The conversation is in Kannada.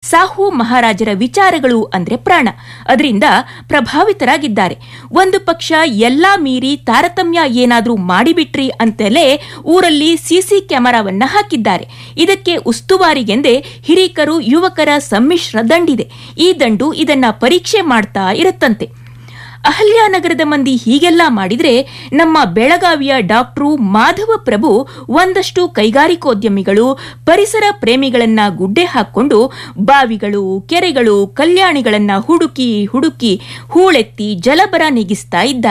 ಸಾಹು ಮಹಾರಾಜರ ವಿಚಾರಗಳು ಅಂದ್ರೆ ಪ್ರಾಣ ಅದರಿಂದ ಪ್ರಭಾವಿತರಾಗಿದ್ದಾರೆ ಒಂದು ಪಕ್ಷ ಎಲ್ಲಾ ಮೀರಿ ತಾರತಮ್ಯ ಏನಾದ್ರೂ ಮಾಡಿಬಿಟ್ರಿ ಅಂತಲೇ ಊರಲ್ಲಿ ಸಿಸಿ ಕ್ಯಾಮೆರಾವನ್ನ ಹಾಕಿದ್ದಾರೆ ಇದಕ್ಕೆ ಉಸ್ತುವಾರಿಗೆಂದೇ ಹಿರೀಕರು ಯುವಕರ ಸಮ್ಮಿಶ್ರ ದಂಡಿದೆ ಈ ದಂಡು ಇದನ್ನ ಪರೀಕ್ಷೆ ಮಾಡ್ತಾ ಇರುತ್ತಂತೆ ಅಹಲ್ಯಾನಗರದ ಮಂದಿ ಹೀಗೆಲ್ಲ ಮಾಡಿದ್ರೆ ನಮ್ಮ ಬೆಳಗಾವಿಯ ಡಾಕ್ಟ್ರು ಮಾಧವ ಪ್ರಭು ಒಂದಷ್ಟು ಕೈಗಾರಿಕೋದ್ಯಮಿಗಳು ಪರಿಸರ ಪ್ರೇಮಿಗಳನ್ನ ಗುಡ್ಡೆ ಹಾಕೊಂಡು ಬಾವಿಗಳು ಕೆರೆಗಳು ಕಲ್ಯಾಣಿಗಳನ್ನ ಹುಡುಕಿ ಹುಡುಕಿ ಹೂಳೆತ್ತಿ ಜಲಬರ ನೀಗಿಸ್ತಾ ಇದ್ದಾರೆ